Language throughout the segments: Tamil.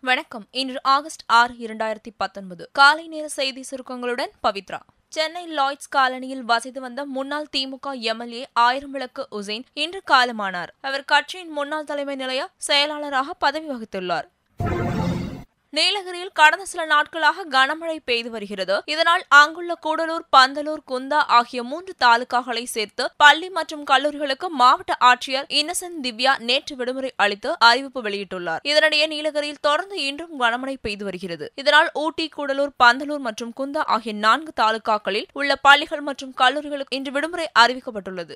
வணக்கம் இன்று ஆகஸ்ட் ஆறு இரண்டாயிரத்தி பத்தொன்பது காலை நேர செய்தி சுருக்கங்களுடன் பவித்ரா சென்னை லாய்ட்ஸ் காலனியில் வசித்து வந்த முன்னாள் திமுக எம்எல்ஏ ஆயிரம் விளக்கு உசேன் இன்று காலமானார் அவர் கட்சியின் முன்னாள் தலைமை நிலைய செயலாளராக பதவி வகித்துள்ளார் நீலகிரியில் கடந்த சில நாட்களாக கனமழை பெய்து வருகிறது இதனால் அங்குள்ள கூடலூர் பந்தலூர் குந்தா ஆகிய மூன்று தாலுகாக்களை சேர்த்து பள்ளி மற்றும் கல்லூரிகளுக்கு மாவட்ட ஆட்சியர் இன்னசென்ட் திவ்யா நேற்று விடுமுறை அளித்து அறிவிப்பு வெளியிட்டுள்ளார் இதனிடையே நீலகிரியில் தொடர்ந்து இன்றும் கனமழை பெய்து வருகிறது இதனால் ஊட்டி கூடலூர் பந்தலூர் மற்றும் குந்தா ஆகிய நான்கு தாலுகாக்களில் உள்ள பள்ளிகள் மற்றும் கல்லூரிகளுக்கு இன்று விடுமுறை அறிவிக்கப்பட்டுள்ளது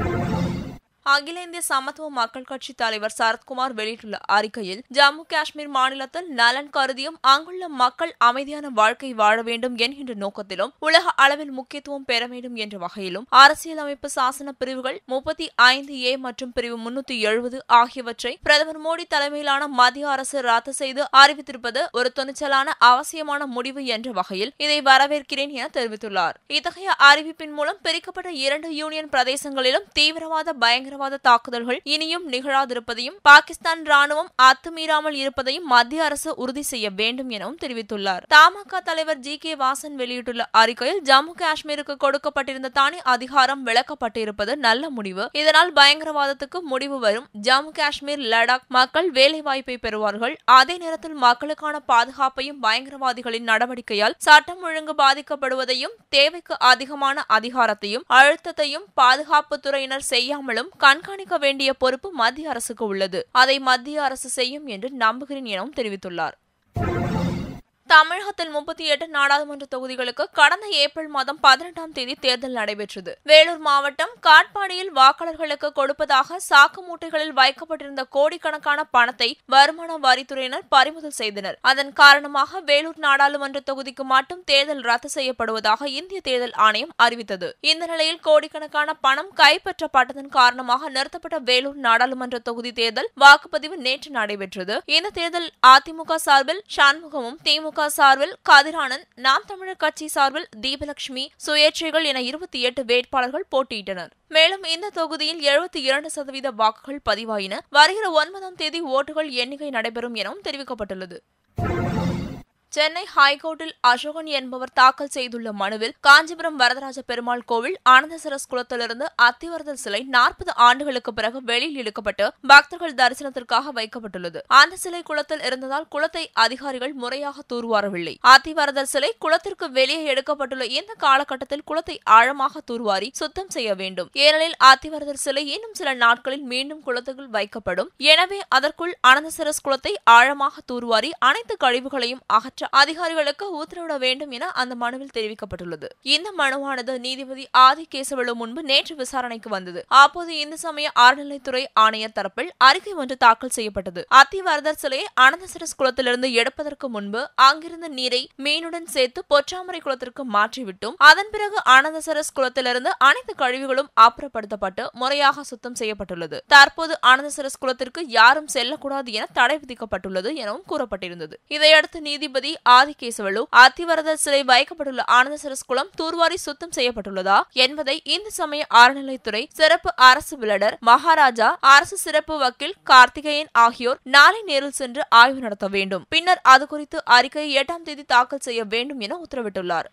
அகில இந்திய சமத்துவ மக்கள் கட்சி தலைவர் சரத்குமார் வெளியிட்டுள்ள அறிக்கையில் ஜம்மு காஷ்மீர் மாநிலத்தில் நலன் கருதியும் அங்குள்ள மக்கள் அமைதியான வாழ்க்கை வாழ வேண்டும் என்கின்ற நோக்கத்திலும் உலக அளவில் முக்கியத்துவம் பெற வேண்டும் என்ற வகையிலும் அரசியலமைப்பு சாசன பிரிவுகள் முப்பத்தி ஐந்து ஏ மற்றும் பிரிவு முன்னூத்தி எழுபது ஆகியவற்றை பிரதமர் மோடி தலைமையிலான மத்திய அரசு ரத்து செய்து அறிவித்திருப்பது ஒரு துணிச்சலான அவசியமான முடிவு என்ற வகையில் இதை வரவேற்கிறேன் என தெரிவித்துள்ளார் இத்தகைய அறிவிப்பின் மூலம் பிரிக்கப்பட்ட இரண்டு யூனியன் பிரதேசங்களிலும் தீவிரவாத பயங்கர பயங்கரவாத தாக்குதல்கள் இனியும் நிகழாதிருப்பதையும் பாகிஸ்தான் ராணுவம் அத்துமீறாமல் இருப்பதையும் மத்திய அரசு உறுதி செய்ய வேண்டும் எனவும் தெரிவித்துள்ளார் தமாக தலைவர் ஜி கே வாசன் வெளியிட்டுள்ள அறிக்கையில் ஜம்மு காஷ்மீருக்கு கொடுக்கப்பட்டிருந்த தனி அதிகாரம் விளக்கப்பட்டிருப்பது நல்ல முடிவு இதனால் பயங்கரவாதத்துக்கு முடிவு வரும் ஜம்மு காஷ்மீர் லடாக் மக்கள் வேலைவாய்ப்பை பெறுவார்கள் அதே நேரத்தில் மக்களுக்கான பாதுகாப்பையும் பயங்கரவாதிகளின் நடவடிக்கையால் சட்டம் ஒழுங்கு பாதிக்கப்படுவதையும் தேவைக்கு அதிகமான அதிகாரத்தையும் அழுத்தத்தையும் பாதுகாப்பு துறையினர் செய்யாமலும் கண்காணிக்க வேண்டிய பொறுப்பு மத்திய அரசுக்கு உள்ளது அதை மத்திய அரசு செய்யும் என்று நம்புகிறேன் எனவும் தெரிவித்துள்ளார் தமிழகத்தில் முப்பத்தி எட்டு நாடாளுமன்ற தொகுதிகளுக்கு கடந்த ஏப்ரல் மாதம் பதினெட்டாம் தேதி தேர்தல் நடைபெற்றது வேலூர் மாவட்டம் காட்பாடியில் வாக்காளர்களுக்கு கொடுப்பதாக சாக்கு மூட்டைகளில் வைக்கப்பட்டிருந்த கோடிக்கணக்கான பணத்தை வருமான வரித்துறையினர் பறிமுதல் செய்தனர் அதன் காரணமாக வேலூர் நாடாளுமன்ற தொகுதிக்கு மட்டும் தேர்தல் ரத்து செய்யப்படுவதாக இந்திய தேர்தல் ஆணையம் அறிவித்தது இந்த நிலையில் கோடிக்கணக்கான பணம் கைப்பற்றப்பட்டதன் காரணமாக நிறுத்தப்பட்ட வேலூர் நாடாளுமன்ற தொகுதி தேர்தல் வாக்குப்பதிவு நேற்று நடைபெற்றது இந்த தேர்தல் அதிமுக சார்பில் சண்முகமும் திமுக சார்பில் கதிரானந்த் நாம் தமிழர் கட்சி சார்பில் தீபலட்சுமி சுயேட்சைகள் என இருபத்தி எட்டு வேட்பாளர்கள் போட்டியிட்டனர் மேலும் இந்த தொகுதியில் எழுபத்தி இரண்டு சதவீத வாக்குகள் பதிவாயின வருகிற ஒன்பதாம் தேதி ஓட்டுகள் எண்ணிக்கை நடைபெறும் எனவும் தெரிவிக்கப்பட்டுள்ளது சென்னை ஹைகோர்ட்டில் அசோகன் என்பவர் தாக்கல் செய்துள்ள மனுவில் காஞ்சிபுரம் வரதராஜ பெருமாள் கோவில் ஆனந்தசரஸ் குளத்திலிருந்து அத்திவரதர் சிலை நாற்பது ஆண்டுகளுக்கு பிறகு வெளியில் இழுக்கப்பட்டு பக்தர்கள் தரிசனத்திற்காக வைக்கப்பட்டுள்ளது அந்த சிலை குளத்தில் இருந்ததால் குளத்தை அதிகாரிகள் முறையாக தூர்வாரவில்லை அத்திவரதர் சிலை குளத்திற்கு வெளியே எடுக்கப்பட்டுள்ள இந்த காலகட்டத்தில் குளத்தை ஆழமாக தூர்வாரி சுத்தம் செய்ய வேண்டும் ஏனெனில் அத்திவரதர் சிலை இன்னும் சில நாட்களில் மீண்டும் குளத்துக்குள் வைக்கப்படும் எனவே அதற்குள் ஆனந்தசரஸ் குளத்தை ஆழமாக தூர்வாரி அனைத்து கழிவுகளையும் அகற்ற அதிகாரிகளுக்கு உத்தரவிட வேண்டும் என அந்த மனுவில் தெரிவிக்கப்பட்டுள்ளது இந்த மனுவானது நீதிபதி ஆதி கேசவலு முன்பு நேற்று விசாரணைக்கு வந்தது அப்போது இந்து சமய அறநிலைத்துறை ஆணையர் தரப்பில் அறிக்கை ஒன்று தாக்கல் செய்யப்பட்டது அத்திவரதர் சிலையை அனந்தசரஸ் குளத்திலிருந்து எடுப்பதற்கு முன்பு அங்கிருந்த நீரை மீனுடன் சேர்த்து பொற்றாமரை குளத்திற்கு மாற்றிவிட்டும் அதன் பிறகு ஆனந்தசரஸ் குளத்திலிருந்து அனைத்து கழிவுகளும் அப்புறப்படுத்தப்பட்டு முறையாக சுத்தம் செய்யப்பட்டுள்ளது தற்போது ஆனந்தசரஸ் குளத்திற்கு யாரும் செல்லக்கூடாது என தடை விதிக்கப்பட்டுள்ளது எனவும் கூறப்பட்டிருந்தது இதையடுத்து நீதிபதி ஆதிகேசவலு அத்திவரதர் சிலை வைக்கப்பட்டுள்ள ஆனந்தசரஸ் குளம் தூர்வாரி சுத்தம் செய்யப்பட்டுள்ளதா என்பதை இந்து சமய அறநிலைத்துறை சிறப்பு அரசு விளடர் மகாராஜா அரசு சிறப்பு வக்கீல் கார்த்திகேயன் ஆகியோர் நாளை நேரில் சென்று ஆய்வு நடத்த வேண்டும் பின்னர் அது குறித்து அறிக்கையை எட்டாம் தேதி தாக்கல் செய்ய வேண்டும் என உத்தரவிட்டுள்ளார்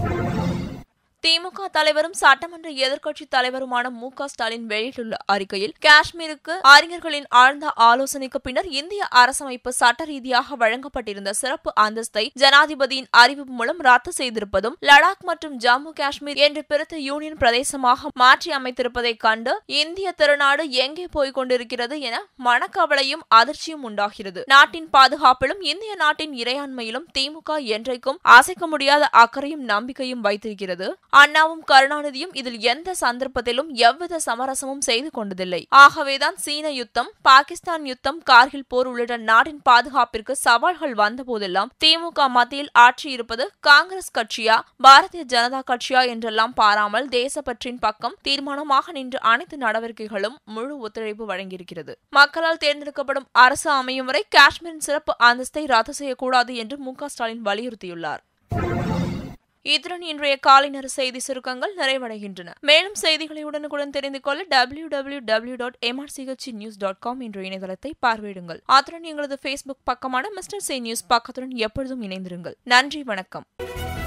திமுக தலைவரும் சட்டமன்ற எதிர்க்கட்சி தலைவருமான மு க ஸ்டாலின் வெளியிட்டுள்ள அறிக்கையில் காஷ்மீருக்கு அறிஞர்களின் ஆழ்ந்த ஆலோசனைக்கு பின்னர் இந்திய அரசமைப்பு சட்ட ரீதியாக வழங்கப்பட்டிருந்த சிறப்பு அந்தஸ்தை ஜனாதிபதியின் அறிவிப்பு மூலம் ரத்து செய்திருப்பதும் லடாக் மற்றும் ஜம்மு காஷ்மீர் என்று பிரித்த யூனியன் பிரதேசமாக மாற்றி அமைத்திருப்பதைக் கண்டு இந்திய திருநாடு எங்கே போய்க் கொண்டிருக்கிறது என மனக்கவலையும் அதிர்ச்சியும் உண்டாகிறது நாட்டின் பாதுகாப்பிலும் இந்திய நாட்டின் இறையாண்மையிலும் திமுக என்றைக்கும் அசைக்க முடியாத அக்கறையும் நம்பிக்கையும் வைத்திருக்கிறது அண்ணாவும் கருணாநிதியும் இதில் எந்த சந்தர்ப்பத்திலும் எவ்வித சமரசமும் செய்து கொண்டதில்லை ஆகவேதான் சீன யுத்தம் பாகிஸ்தான் யுத்தம் கார்கில் போர் உள்ளிட்ட நாட்டின் பாதுகாப்பிற்கு சவால்கள் வந்தபோதெல்லாம் திமுக மத்தியில் ஆட்சி இருப்பது காங்கிரஸ் கட்சியா பாரதிய ஜனதா கட்சியா என்றெல்லாம் பாராமல் தேசப்பற்றின் பக்கம் தீர்மானமாக நின்று அனைத்து நடவடிக்கைகளும் முழு ஒத்துழைப்பு வழங்கியிருக்கிறது மக்களால் தேர்ந்தெடுக்கப்படும் அரசு அமையும் வரை காஷ்மீரின் சிறப்பு அந்தஸ்தை ரத்து செய்யக்கூடாது என்று மு ஸ்டாலின் வலியுறுத்தியுள்ளார் இத்துடன் இன்றைய காலை நேர செய்தி சுருக்கங்கள் நிறைவடைகின்றன மேலும் செய்திகளை உடனுக்குடன் தெரிந்து கொள்ள W W W dot MRCH news dot com என்ற இணையதளத்தை பார்வையிடுங்கள் அத்துடன் எங்களது ஃபேஸ்புக் பக்கமான மிஸ்டர் சே நியூஸ் பக்கத்துடன் எப்பொழுதும் இணைந்திருங்கள் நன்றி வணக்கம்